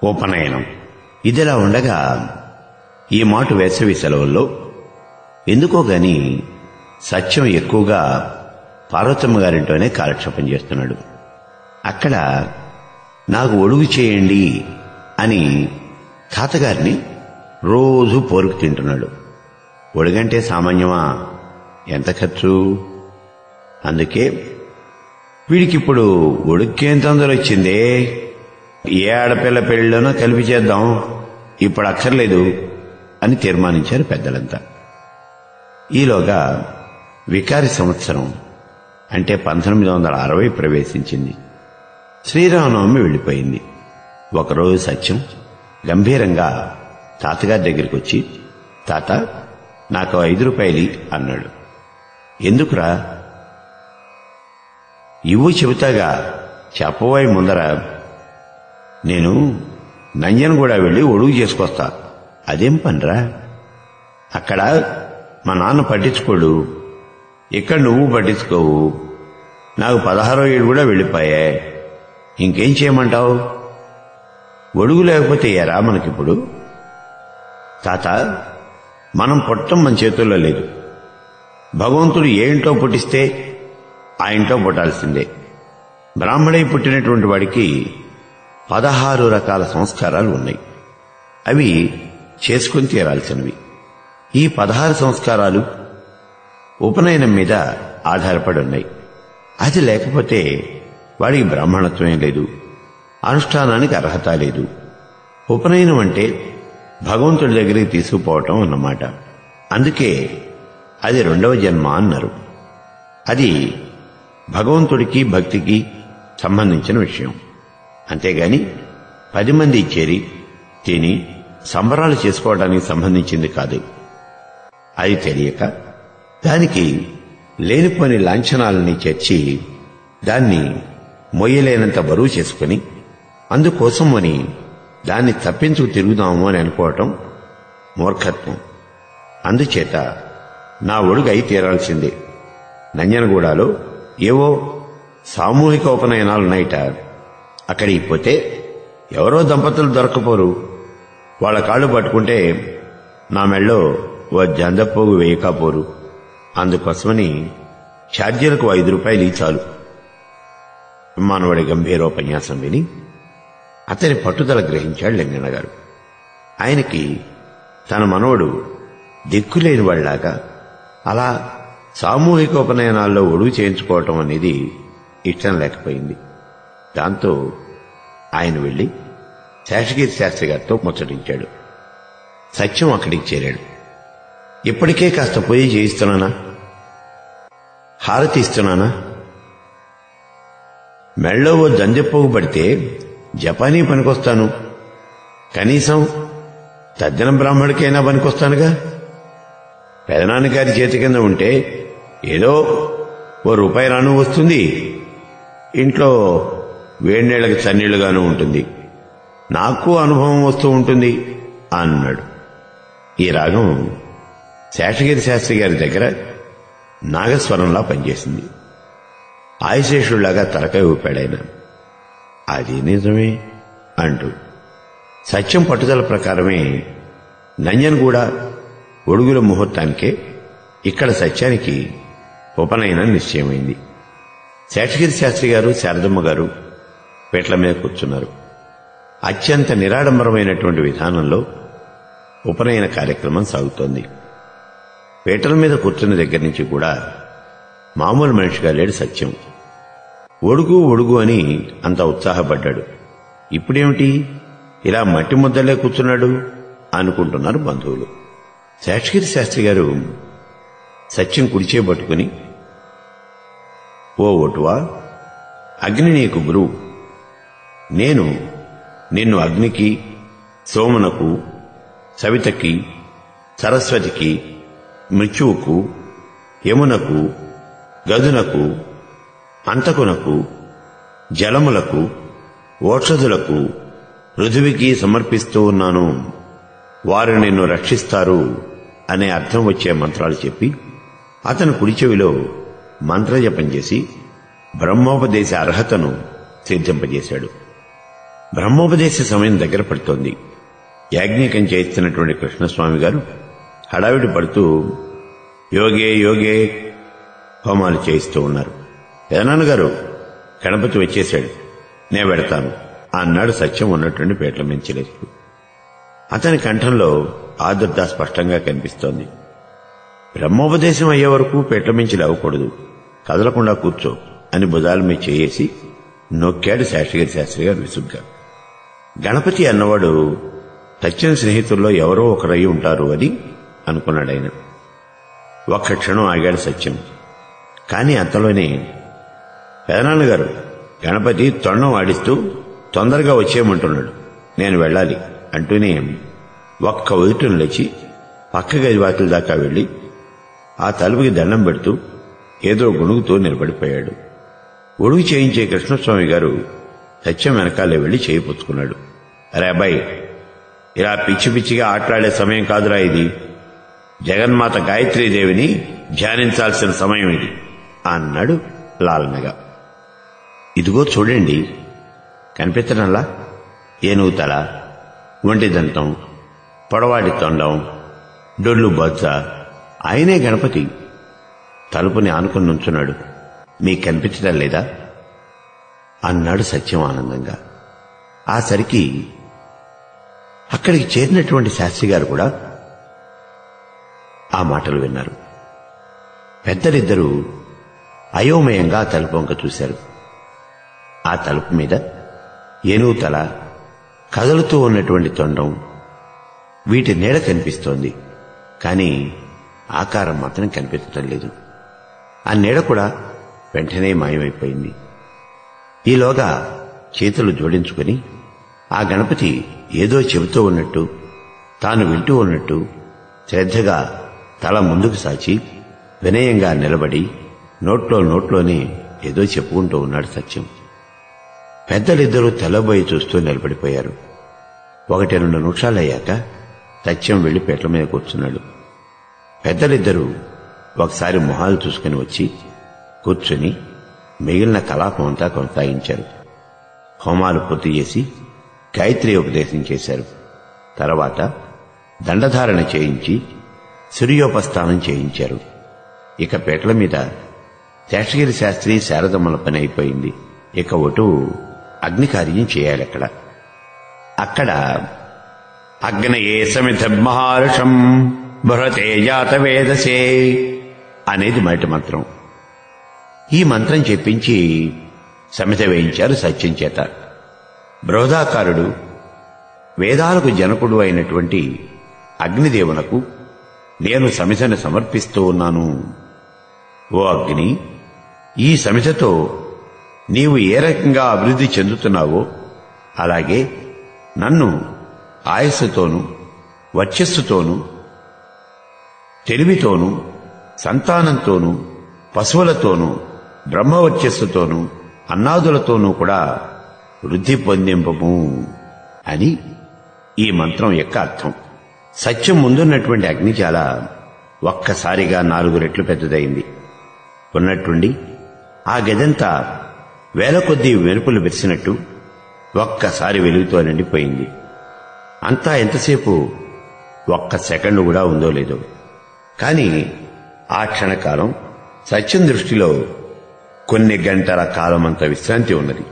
ఉపనయనం ఇదిలా ఉండగా ఈ మాట వేసవి సెలవుల్లో ఎందుకో గాని సత్యం ఎక్కువగా పార్వతమ్మ గారింటోనే కాలక్షేపం చేస్తున్నాడు అక్కడ నాకు ఒడుగు చేయండి అని తాతగారిని రోజు పోరుకు తింటున్నాడు ఒడుగంటే సామాన్యమా ఎంత ఖర్చు అందుకే వీడికిప్పుడు ఒడుక్కేం తొందర వచ్చిందే ఏ ఆడపిల్ల పెళ్లిలోనో కలిపి చేద్దాం ఇప్పుడు అక్కర్లేదు అని తీర్మానించారు పెద్దలంతా ఈలోగా వికారి సంవత్సరం అంటే పంతొమ్మిది వందల అరవై ప్రవేశించింది శ్రీరామనవమి వెళ్ళిపోయింది ఒకరోజు సత్యం గంభీరంగా తాతగారి దగ్గరికి వచ్చి తాత నాకు ఐదు రూపాయలి అన్నాడు ఎందుకురా ఇవ్వు చెబుతాగా చెప్పబోయి ముందర నేను నంజన్ కూడా వెళ్ళి ఒడుగు చేసుకొస్తా అదేం పనిరా అక్కడ మా నాన్న పట్టించుకోడు ఇక్కడ నువ్వు పట్టించుకోవు నాకు పదహారో ఏడు కూడా వెళ్ళిపోయాయి ఇంకేం చేయమంటావు ఒడుగు లేకపోతే ఎరా మనకిప్పుడు తాత మనం పుట్టడం మన చేతుల్లో లేదు భగవంతుడు ఏ ఇంట్లో పుట్టిస్తే ఆ ఇంట్లో పుట్టాల్సిందే బ్రాహ్మణై పుట్టినటువంటి వాడికి పదహారు రకాల సంస్కారాలు ఉన్నాయి అవి చేసుకుని తీరాల్సినవి ఈ పదహారు సంస్కారాలు ఉపనయనం మీద ఆధారపడి ఉన్నాయి అది లేకపోతే వాడికి బ్రాహ్మణత్వమే లేదు అనుష్ఠానానికి అర్హత లేదు ఉపనయనం అంటే భగవంతుడి దగ్గరికి తీసుకుపోవటం అన్నమాట అందుకే అది రెండవ జన్మ అన్నారు అది భగవంతుడికి భక్తికి సంబంధించిన విషయం అంతేగాని పది మంది చేరి తిని సంబరాలు చేసుకోవడానికి సంబంధించింది కాదు అది తెలియక దానికి లేనిపోని లాంఛనాలని చేర్చి దాన్ని మొయ్యలేనంత బరువు చేసుకుని అందుకోసమని దాన్ని తప్పించుకు తిరుగుదాము అని అనుకోవటం మూర్ఖత్వం అందుచేత నా ఒడుగు అయి తీరాల్సిందే నంజనగూడలో ఏవో సామూహిక ఉపనయనాలున్నాయిట అక్కడికి పోతే ఎవరో దంపతులు దొరకపోరు వాళ్ళ కాళ్ళు పట్టుకుంటే నా మెళ్ళో ఓ జందపోగు వేయకపోరు అందుకోసమని ఛార్జీలకు ఐదు రూపాయలు చాలు మానవుడి గంభీరోపన్యాసం విని అతని పట్టుదల గ్రహించాడు లింగన్న గారు ఆయనకి తన మనవడు దిక్కులేని వాళ్ళలాగా అలా సామూహిక ఉపనయనాల్లో ఒడుగు చేయించుకోవటం అనేది ఇష్టం లేకపోయింది దాంతో ఆయన వెళ్లి శేషగిరి శాస్త్రి గారితో ముచ్చటించాడు సత్యం అక్కడికి చేరాడు ఇప్పటికే కాస్త పొయ్యి చేయిస్తున్నానా హారతి ఇస్తున్నానా మెళ్ళో ఓ దందెపోగు పడితే జపానీ పనికొస్తాను కనీసం తద్దిన బ్రాహ్మడికైనా పనికొస్తానుగా పెదనాన్నగారి చేతి కింద ఉంటే ఏదో ఓ రూపాయి రాను వస్తుంది ఇంట్లో వేడినీళ్ళకి చన్నీళ్లుగాను ఉంటుంది నాకు అనుభవం వస్తూ ఉంటుంది అన్నాడు ఈ రాగం శేషగిరి శాస్త్రి గారి దగ్గర నాగస్వరంలా పనిచేసింది ఆయుశేషుళ్లాగా తలకాయ ఊపాడాయన అది నిజమే అంటూ సత్యం పట్టుదల ప్రకారమే నంజన్ కూడా ఒడుగుల ముహూర్తానికే ఇక్కడ సత్యానికి ఉపనయనం నిశ్చయమైంది శేషగిరి శాస్త్రి గారు శారదమ్మ గారు పీటల మీద కూర్చున్నారు అత్యంత నిరాడంబరమైనటువంటి విధానంలో ఉపనయన కార్యక్రమం సాగుతోంది పీటల మీద కూర్చున్న దగ్గర నుంచి కూడా మామూలు మనిషిగా లేడు సత్యం ఒడుగు ఒడుగు అని అంత ఉత్సాహపడ్డాడు ఇప్పుడేమిటి ఇలా మట్టి ముద్దలే కూర్చున్నాడు అనుకుంటున్నారు బంధువులు శేషగిరి శాస్త్రి గారు సత్యం కుడిచే పట్టుకుని ఓ ఒటువా అగ్ని నీకు గురువు నేను నిన్ను అగ్నికి సోమనకు సవితకి సరస్వతికి మృత్యువుకు యమునకు గదునకు అంతకునకు జలములకు ఓషధులకు పృథివికి సమర్పిస్తూ ఉన్నాను వారు నిన్ను రక్షిస్తారు అనే అర్థం వచ్చే మంత్రాలు చెప్పి అతను కుడి చెవిలో మంత్రజపం చేసి బ్రహ్మోపదేశ అర్హతను సిద్ధింపజేశాడు బ్రహ్మోపదేశ సమయం దగ్గర పడుతోంది యాజ్ఞికం చేస్తున్నటువంటి కృష్ణస్వామి గారు హడావిడి పడుతూ యోగే యోగే హోమాలు చేయిస్తూ ఉన్నారు పెదనాన్న గారు గణపతి వచ్చేశాడు నేను పెడతాను అన్నాడు సత్యం ఉన్నటువంటి పేట్ల మించలేదు అతని కంఠంలో ఆదుర్ద స్పష్టంగా కనిపిస్తోంది బ్రహ్మోపదేశం అయ్యే వరకు పేట్ల మించి లేవకూడదు కదలకుండా కూర్చో అని భుజాల మీద చేయేసి నొక్కాడు శాస్త్రిగారి శాస్త్రి గారు విసుగ్గా గణపతి అన్నవాడు సత్యం స్నేహితుల్లో ఎవరో ఒకరై ఉంటారు అని అనుకున్నాడు ఆయన ఒక్క క్షణం ఆగాడు సత్యం కానీ అంతలోనే పెదనాన్నగారు గణపతి తొండం ఆడిస్తూ తొందరగా వచ్చేయమంటున్నాడు నేను వెళ్ళాలి అంటూనే ఒక్క ఉదుటను లేచి పక్క గది వాకిలి దాకా వెళ్ళి ఆ తలుపుకి దండం పెడుతూ ఏదో గుణుగుతూ నిలబడిపోయాడు ఒడుగు చేయించే కృష్ణస్వామి గారు సత్యం వెనకాలే వెళ్లి చేయి పుచ్చుకున్నాడు అరే అబ్బాయి ఇలా పిచ్చి పిచ్చిగా ఆటలాడే సమయం కాదురా ఇది జగన్మాత గాయత్రీదేవిని ధ్యానించాల్సిన సమయం ఇది అన్నాడు లాలనగా ఇదిగో చూడండి కనిపించడంలా ఏనుగు తల ఒంటి దంతం పొడవాటి తొండం డొల్లు బొజ్జ ఆయనే గణపతి తలుపుని ఆనుకుని నుంచున్నాడు మీకు కనిపించడం లేదా అన్నాడు సత్యం ఆనందంగా ఆ సరికి అక్కడికి చేరినటువంటి శాస్త్రి గారు కూడా ఆ మాటలు విన్నారు పెద్దలిద్దరూ అయోమయంగా ఆ తలుపు వంక చూశారు ఆ తలుపు మీద ఏనుగు తల కదులుతూ ఉన్నటువంటి తొండం వీటి నీడ కనిపిస్తోంది కానీ ఆకారం మాత్రం కనిపించటం లేదు ఆ నీడ కూడా వెంటనే మాయమైపోయింది ఈలోగా చేతులు జోడించుకుని ఆ గణపతి ఏదో చెబుతూ ఉన్నట్టు తాను వింటూ ఉన్నట్టు శ్రద్ధగా తల ముందుకు సాచి వినయంగా నిలబడి నోట్లో నోట్లోనే ఏదో చెప్పుకుంటూ ఉన్నాడు సత్యం పెద్దలిద్దరూ తెల్లబోయి చూస్తూ నిలబడిపోయారు ఒకటి రెండు నిమిషాలయ్యాక సత్యం వెళ్లి పీటల మీద కూర్చున్నాడు పెద్దలిద్దరూ ఒకసారి మొహాలు చూసుకుని వచ్చి కూర్చుని మిగిలిన కలాపం అంతా కొనసాగించారు హోమాలు పూర్తి చేసి గాయత్రి ఉపదేశం చేశారు తర్వాత దండధారణ చేయించి సూర్యోపస్థానం చేయించారు ఇక పీటల మీద శేషగిరి శాస్త్రి శారదమ్మల పని అయిపోయింది ఇక ఒటు అగ్నికార్యం చేయాలి అక్కడ అక్కడ అగ్నయే సమిత మహారుషం బృహతే జాత వేదసే అనేది మొదటి మంత్రం ఈ మంత్రం చెప్పించి సమిత వేయించారు సత్యం చేత బృహదాకారుడు వేదాలకు జనకుడు అయినటువంటి అగ్నిదేవునకు నేను సమితను సమర్పిస్తూ ఉన్నాను ఓ అగ్ని ఈ సమితతో నీవు ఏ రకంగా అభివృద్ధి చెందుతున్నావో అలాగే నన్ను ఆయస్సుతోనూ వర్చస్సుతోనూ తెలివితోనూ సంతానంతోనూ పశువులతోనూ బ్రహ్మవర్చస్సుతోనూ అన్నాదులతోనూ కూడా వృద్ధి పొందింపము అని ఈ మంత్రం యొక్క అర్థం సత్యం ముందున్నటువంటి అగ్నిజాల ఒక్కసారిగా నాలుగు రెట్లు పెద్దదైంది ఉన్నట్టుండి ఆ గదంతా వేల కొద్దీ వెలుపులు విరిసినట్టు ఒక్కసారి వెలుగుతో నిండిపోయింది అంతా ఎంతసేపు ఒక్క సెకండ్ కూడా ఉందో లేదో కాని ఆ క్షణకాలం సత్యం దృష్టిలో కొన్ని గంటల కాలమంత విశ్రాంతి ఉన్నది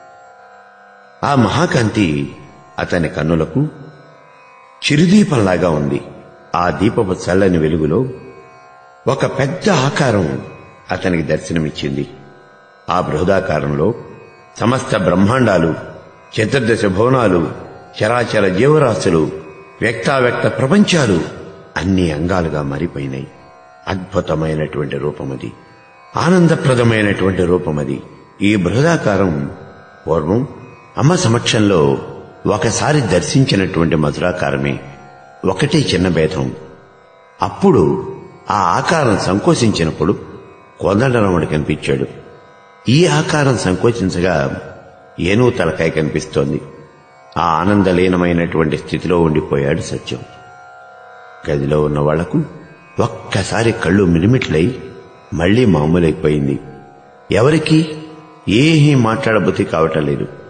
ఆ మహాకాంతి అతని కన్నులకు చిరుదీపంలాగా ఉంది ఆ దీపపు చల్లని వెలుగులో ఒక పెద్ద ఆకారం అతనికి దర్శనమిచ్చింది ఆ బృహదాకారంలో సమస్త బ్రహ్మాండాలు చతుర్దశ భువనాలు చరాచర జీవరాశులు వ్యక్తావ్యక్త ప్రపంచాలు అన్ని అంగాలుగా మారిపోయినాయి అద్భుతమైనటువంటి రూపమది ఆనందప్రదమైనటువంటి రూపమది ఈ బృహదాకారం పూర్వం అమ్మ సమక్షంలో ఒకసారి దర్శించినటువంటి మధురాకారమే ఒకటే చిన్న భేదం అప్పుడు ఆ ఆకారం సంకోచించినప్పుడు కోదండరాముడు కనిపించాడు ఈ ఆకారం సంకోచించగా ఏనుగు తలకాయ కనిపిస్తోంది ఆ ఆనందలీనమైనటువంటి స్థితిలో ఉండిపోయాడు సత్యం గదిలో ఉన్న వాళ్లకు ఒక్కసారి కళ్ళు మిలిమిట్లై మళ్లీ మామూలైపోయింది ఎవరికి ఏమీ మాట్లాడబుద్ధి కావటం లేదు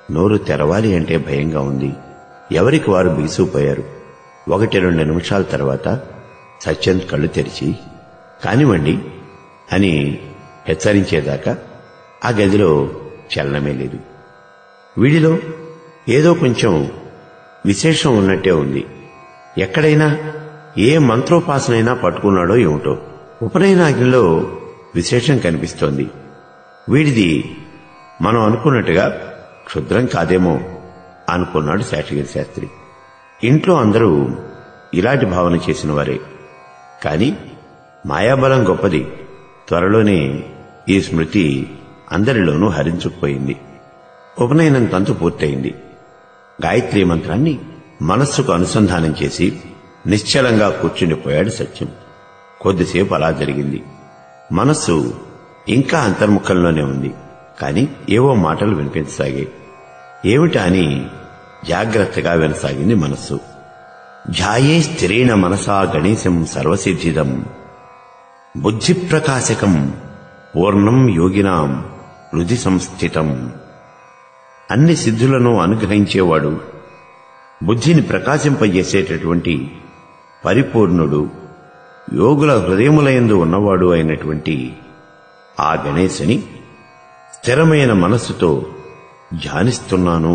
నోరు తెరవాలి అంటే భయంగా ఉంది ఎవరికి వారు బిగుసుకుపోయారు ఒకటి రెండు నిమిషాల తర్వాత సత్యం కళ్ళు తెరిచి కానివ్వండి అని హెచ్చరించేదాకా ఆ గదిలో చలనమే లేదు వీడిలో ఏదో కొంచెం విశేషం ఉన్నట్టే ఉంది ఎక్కడైనా ఏ మంత్రోపాసనైనా పట్టుకున్నాడో ఏమిటో ఉపనయనాగ్నిలో విశేషం కనిపిస్తోంది వీడిది మనం అనుకున్నట్టుగా క్షుద్రం కాదేమో అనుకున్నాడు శేషగిరి శాస్త్రి ఇంట్లో అందరూ ఇలాంటి భావన చేసిన వారే కాని మాయాబలం గొప్పది త్వరలోనే ఈ స్మృతి అందరిలోనూ హరించుకుపోయింది ఉపనయనం తంతు పూర్తయింది గాయత్రీ మంత్రాన్ని మనస్సుకు అనుసంధానం చేసి నిశ్చలంగా కూర్చుండిపోయాడు సత్యం కొద్దిసేపు అలా జరిగింది మనస్సు ఇంకా అంతర్ముఖంలోనే ఉంది కాని ఏవో మాటలు వినిపించసాగాయి ఏమిటా అని జాగ్రత్తగా వినసాగింది మనస్సు ధ్యాయే స్థిరేణ మనసా గణేశం సర్వసిద్ధిదం బుద్ధి ప్రకాశకం పూర్ణం యోగినాం హృది సంస్థితం అన్ని సిద్ధులను అనుగ్రహించేవాడు బుద్ధిని ప్రకాశింపజేసేటటువంటి పరిపూర్ణుడు యోగుల హృదయములయందు ఉన్నవాడు అయినటువంటి ఆ గణేశని స్థిరమైన మనస్సుతో ధ్యానిస్తున్నాను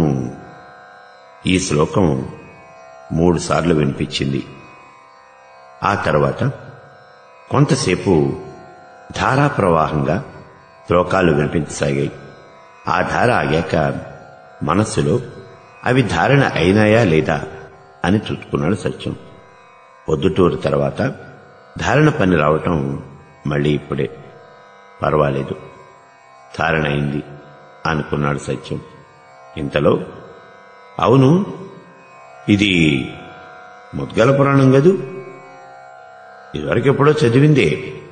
ఈ శ్లోకం మూడు సార్లు వినిపించింది ఆ తర్వాత కొంతసేపు ధారా ప్రవాహంగా శ్లోకాలు వినిపించసాగాయి ఆ ధార ఆగాక మనస్సులో అవి ధారణ అయినాయా లేదా అని చూసుకున్నాడు సత్యం పొద్దుటూరు తర్వాత ధారణ పని రావటం మళ్ళీ ఇప్పుడే పర్వాలేదు ధారణ అయింది అనుకున్నాడు సత్యం ఇంతలో అవును ఇది ముద్గల పురాణం గదు ఇదివరకెప్పుడో చదివిందే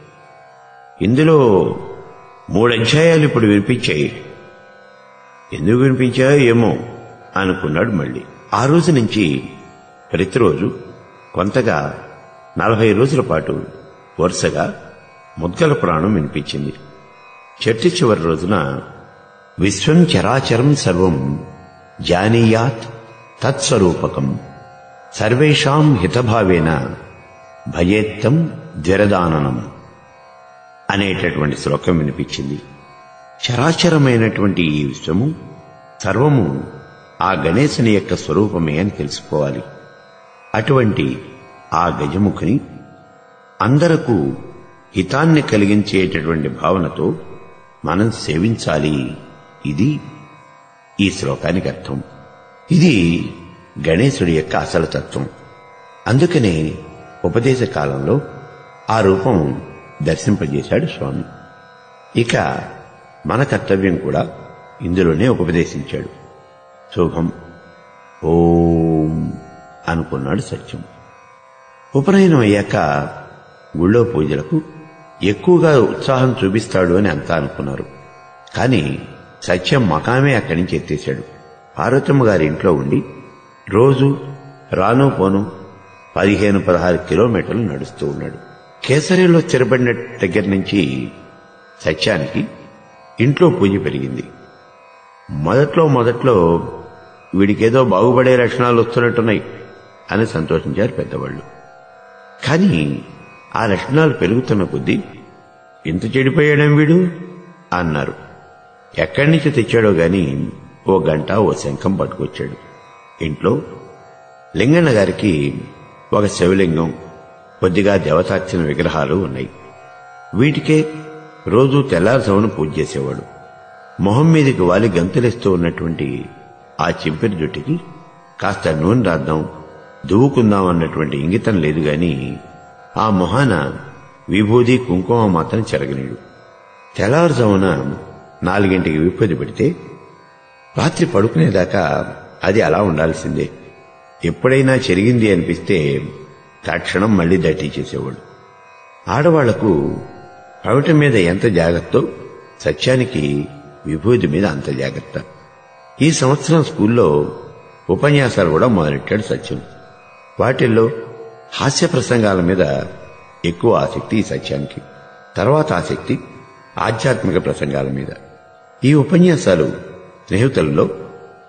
ఇందులో మూడు అధ్యాయాలు ఇప్పుడు వినిపించాయి ఎందుకు వినిపించాయో ఏమో అనుకున్నాడు మళ్ళీ ఆ రోజు నుంచి ప్రతిరోజు కొంతగా నలభై రోజుల పాటు వరుసగా ముద్గల పురాణం వినిపించింది చర్చి చివరి రోజున విశ్వం చరాచరం సర్వం జానీయాత్ తత్స్వరూపకం సర్వేషాం హితభావేన భయేత్తం ద్వరదాననం అనేటటువంటి శ్లోకం వినిపించింది చరాచరమైనటువంటి ఈ విశ్వము సర్వము ఆ గణేశుని యొక్క స్వరూపమే అని తెలుసుకోవాలి అటువంటి ఆ గజముఖుని అందరకు హితాన్ని కలిగించేటటువంటి భావనతో మనం సేవించాలి ఇది ఈ శ్లోకానికి అర్థం ఇది గణేశుడి యొక్క అసలు తత్వం అందుకనే ఉపదేశ కాలంలో ఆ రూపం దర్శింపజేశాడు స్వామి ఇక మన కర్తవ్యం కూడా ఇందులోనే ఉపదేశించాడు శుభం ఓం అనుకున్నాడు సత్యం ఉపనయనం అయ్యాక గుళ్ళో పూజలకు ఎక్కువగా ఉత్సాహం చూపిస్తాడు అని అంతా అనుకున్నారు కానీ సత్యం మకామే అక్కడి నుంచి ఎత్తేశాడు పార్వతమ్మ గారి ఇంట్లో ఉండి రోజు రాను పోను పదిహేను పదహారు కిలోమీటర్లు నడుస్తూ ఉన్నాడు కేసరిలో స్థిరపడిన దగ్గర నుంచి సత్యానికి ఇంట్లో పూజ పెరిగింది మొదట్లో మొదట్లో వీడికేదో బాగుపడే లక్షణాలు వస్తున్నట్టున్నాయి అని సంతోషించారు పెద్దవాళ్ళు కానీ ఆ లక్షణాలు పెరుగుతున్న కొద్దీ ఇంత చెడిపోయాడేం వీడు అన్నారు ఎక్కడి నుంచి తెచ్చాడో గాని ఓ గంట ఓ శంఖం పట్టుకొచ్చాడు ఇంట్లో లింగన్న గారికి ఒక శివలింగం కొద్దిగా దేవతార్చన విగ్రహాలు ఉన్నాయి వీటికే రోజు తెల్లారుసవను పూజ చేసేవాడు మొహం మీదకి వాలి గంతులేస్తూ ఉన్నటువంటి ఆ చింపిరి జుట్టుకి కాస్త నూనె రాద్దాం దువ్వుకుందాం అన్నటువంటి ఇంగితం లేదు గాని ఆ మొహాన విభూది కుంకుమ మాత్రం చెరగనీడు తెల్లవారుజామున నాలుగింటికి విభూది పెడితే రాత్రి పడుకునేదాకా అది అలా ఉండాల్సిందే ఎప్పుడైనా చెరిగింది అనిపిస్తే తక్షణం మళ్లీ దట్టి చేసేవాడు ఆడవాళ్లకు పవిట మీద ఎంత జాగ్రత్తో సత్యానికి విభూతి మీద అంత జాగ్రత్త ఈ సంవత్సరం స్కూల్లో ఉపన్యాసాలు కూడా మొదలెట్టాడు సత్యం వాటిల్లో హాస్య ప్రసంగాల మీద ఎక్కువ ఆసక్తి ఈ సత్యానికి తర్వాత ఆసక్తి ఆధ్యాత్మిక ప్రసంగాల మీద ఈ ఉపన్యాసాలు స్నేహితులలో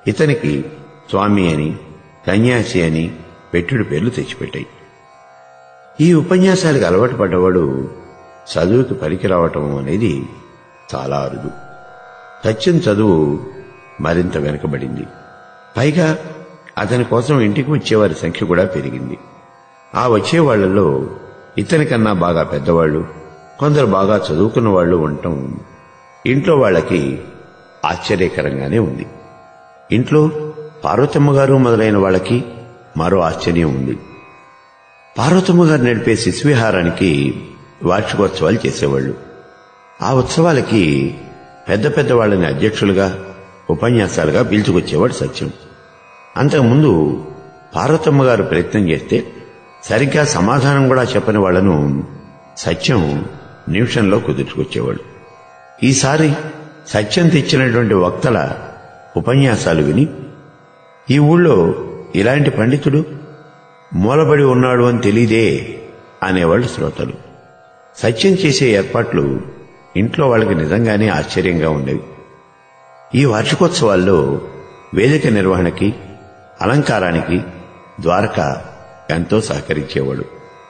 ఇతనికి స్వామి అని సన్యాసి అని పెట్టుడు పేర్లు తెచ్చిపెట్టాయి ఈ ఉపన్యాసాలకు అలవాటు పడ్డవాడు చదువుకి పనికి రావటం అనేది చాలా అరుదు సత్యం చదువు మరింత వెనుకబడింది పైగా అతని కోసం ఇంటికి వచ్చేవారి సంఖ్య కూడా పెరిగింది ఆ వచ్చేవాళ్లలో ఇతనికన్నా బాగా పెద్దవాళ్లు కొందరు బాగా చదువుకున్న వాళ్ళు ఉండటం ఇంట్లో వాళ్ళకి ఆశ్చర్యకరంగానే ఉంది ఇంట్లో పార్వతమ్మ గారు మొదలైన వాళ్ళకి మరో ఆశ్చర్యం ఉంది పార్వతమ్మ గారు నడిపే శిశువిహారానికి వార్షికోత్సవాలు చేసేవాళ్ళు ఆ ఉత్సవాలకి పెద్ద పెద్ద వాళ్ళని అధ్యక్షులుగా ఉపన్యాసాలుగా పిలుచుకొచ్చేవాడు సత్యం అంతకుముందు పార్వతమ్మ గారు ప్రయత్నం చేస్తే సరిగ్గా సమాధానం కూడా చెప్పని వాళ్లను సత్యం నిమిషంలో కుదుర్చుకొచ్చేవాడు ఈసారి సత్యం తెచ్చినటువంటి వక్తల ఉపన్యాసాలు విని ఈ ఊళ్ళో ఇలాంటి పండితుడు మూలబడి ఉన్నాడు అని తెలీదే అనేవాళ్ళు శ్రోతలు సత్యం చేసే ఏర్పాట్లు ఇంట్లో వాళ్ళకి నిజంగానే ఆశ్చర్యంగా ఉండేవి ఈ వార్షికోత్సవాల్లో వేదిక నిర్వహణకి అలంకారానికి ద్వారక ఎంతో సహకరించేవాడు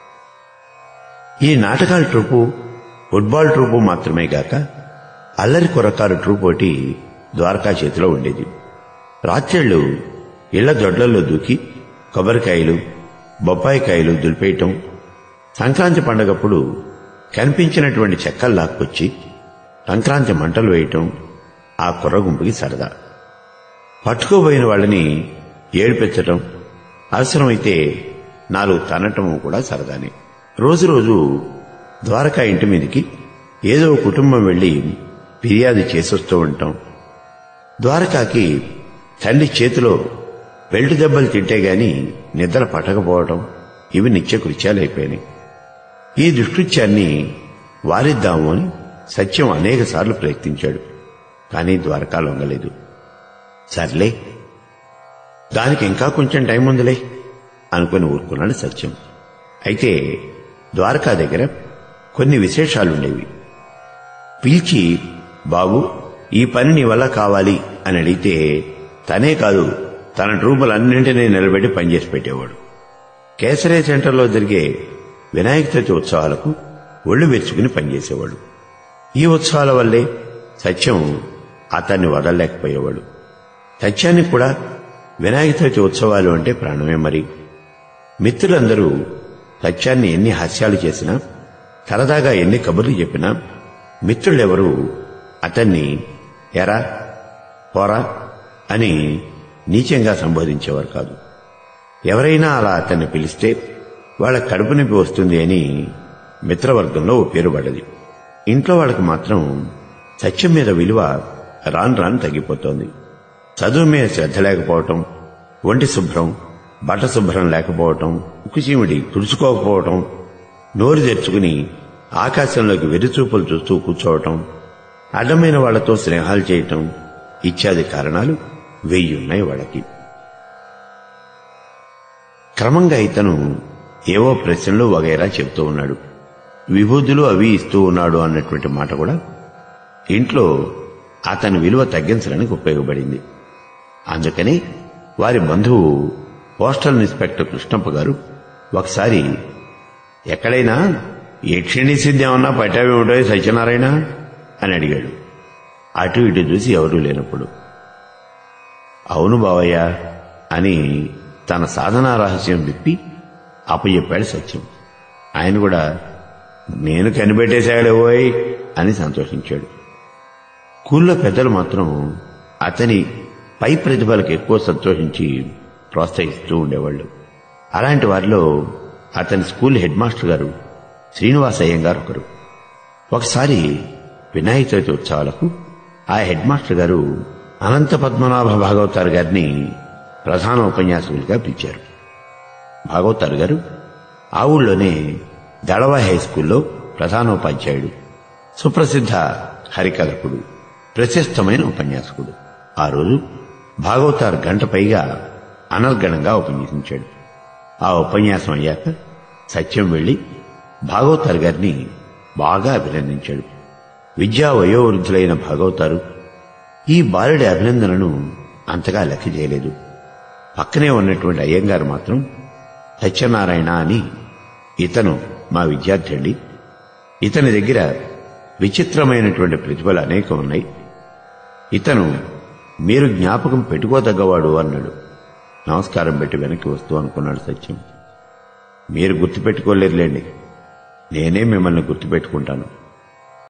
ఈ నాటకాల ట్రూపు ఫుట్బాల్ ట్రూపు మాత్రమే గాక అల్లరి కొరకారు ట్రూప్ ఒకటి ద్వారకా చేతిలో ఉండేది రాత్రిళ్ళు ఇళ్ల దొడ్లలో దూకి కొబ్బరికాయలు బొప్పాయికాయలు దులిపేయటం సంక్రాంతి పండగప్పుడు కనిపించినటువంటి చెక్కలు లాక్కొచ్చి సంక్రాంతి మంటలు వేయటం ఆ కుర్ర గుంపుకి సరదా పట్టుకోబోయిన వాళ్ళని ఏడిపించటం అవసరమైతే నాలుగు తనటం కూడా సరదానే రోజు రోజు ద్వారకా ఇంటి మీదకి ఏదో కుటుంబం వెళ్లి ఫిర్యాదు చేసొస్తూ ఉంటాం ద్వారకాకి తల్లి చేతిలో బెల్ట్ దెబ్బలు తింటే గాని నిద్ర పట్టకపోవటం ఇవి నిత్యకృత్యాలైపోయినాయి ఈ దుష్కృత్యాన్ని వారిద్దాము అని సత్యం అనేక సార్లు ప్రయత్నించాడు కానీ ద్వారకా లొంగలేదు సర్లే దానికి ఇంకా కొంచెం టైం ఉందిలే అనుకుని ఊరుకున్నాడు సత్యం అయితే ద్వారకా దగ్గర కొన్ని విశేషాలుండేవి పిలిచి బాబు ఈ పని నీ వల్ల కావాలి అని అడిగితే తనే కాదు తన ట్రూపులన్నింటినీ నిలబెట్టి పనిచేసి పెట్టేవాడు కేసరే సెంటర్లో జరిగే వినాయక చవితి ఉత్సవాలకు ఒళ్ళు వెచ్చుకుని పనిచేసేవాడు ఈ ఉత్సవాల వల్లే సత్యం అతన్ని వదలలేకపోయేవాడు సత్యానికి కూడా వినాయక చవితి ఉత్సవాలు అంటే ప్రాణమే మరి మిత్రులందరూ సత్యాన్ని ఎన్ని హాస్యాలు చేసినా సరదాగా ఎన్ని కబుర్లు చెప్పినా మిత్రులెవరూ అతన్ని ఎరా పోరా అని నీచంగా సంబోధించేవారు కాదు ఎవరైనా అలా అతన్ని పిలిస్తే వాళ్ళ కడుపు నొప్పి వస్తుంది అని మిత్రవర్గంలో ఓ పేరు పడ్డది ఇంట్లో వాళ్ళకి మాత్రం సత్యం మీద విలువ రాను రాను తగ్గిపోతోంది చదువు మీద శ్రద్ధ లేకపోవటం ఒంటి శుభ్రం బట్ట శుభ్రం లేకపోవటం ఉక్కుచీమిడి తుడుచుకోకపోవటం నోరు తెరుచుకుని ఆకాశంలోకి వెరిచూపులు చూస్తూ కూర్చోవటం అడ్డమైన వాళ్లతో స్నేహాలు చేయటం ఇత్యాది కారణాలు వెయ్యున్నాయి వాళ్ళకి క్రమంగా ఇతను ఏవో ప్రశ్నలు వగైరా చెబుతూ ఉన్నాడు విభూతులు అవి ఇస్తూ ఉన్నాడు అన్నటువంటి మాట కూడా ఇంట్లో అతని విలువ తగ్గించడానికి ఉపయోగపడింది అందుకని వారి బంధువు పోస్టల్ ఇన్స్పెక్టర్ కృష్ణప్ప గారు ఒకసారి ఎక్కడైనా యక్షిణి సిద్ధి ఏమన్నా పట్టావేమిటో సత్యనారాయణ అని అడిగాడు అటు ఇటు చూసి ఎవరూ లేనప్పుడు అవును బావయ్య అని తన సాధనా రహస్యం విప్పి అప్పచెప్పాడు సత్యం ఆయన కూడా నేను కనిపెట్టేశాడేవోయ్ అని సంతోషించాడు స్కూల్లో పెద్దలు మాత్రం అతని పై ప్రతిభలకు ఎక్కువ సంతోషించి ప్రోత్సహిస్తూ ఉండేవాళ్ళు అలాంటి వారిలో అతని స్కూల్ హెడ్ మాస్టర్ గారు శ్రీనివాస అయ్యంగారు ఒకరు ఒకసారి వినాయక చవితి ఉత్సవాలకు ఆ హెడ్ మాస్టర్ గారు అనంత పద్మనాభ భాగవతారు గారిని ప్రధాన ఉపన్యాసకులుగా పిలిచారు భాగవతారు గారు ఆ ఊళ్ళోనే దళవా హై స్కూల్లో ప్రధానోపాధ్యాయుడు సుప్రసిద్ధ హరికథకుడు ప్రశస్తమైన ఉపన్యాసకుడు ఆ రోజు భాగవతారు గంట పైగా అనర్గణంగా ఉపన్యసించాడు ఆ ఉపన్యాసం అయ్యాక సత్యం వెళ్లి భాగవతారు గారిని బాగా అభినందించాడు విద్యా వయోవృద్ధులైన భాగవతారు ఈ బాలుడి అభినందనను అంతగా లెక్క చేయలేదు పక్కనే ఉన్నటువంటి అయ్యంగారు మాత్రం సత్యనారాయణ అని ఇతను మా విద్యార్థి అండి ఇతని దగ్గర విచిత్రమైనటువంటి ప్రతిభలు అనేకం ఉన్నాయి ఇతను మీరు జ్ఞాపకం పెట్టుకోదగ్గవాడు అన్నాడు నమస్కారం పెట్టి వెనక్కి వస్తూ అనుకున్నాడు సత్యం మీరు గుర్తుపెట్టుకోలేరులేండి నేనే మిమ్మల్ని గుర్తుపెట్టుకుంటాను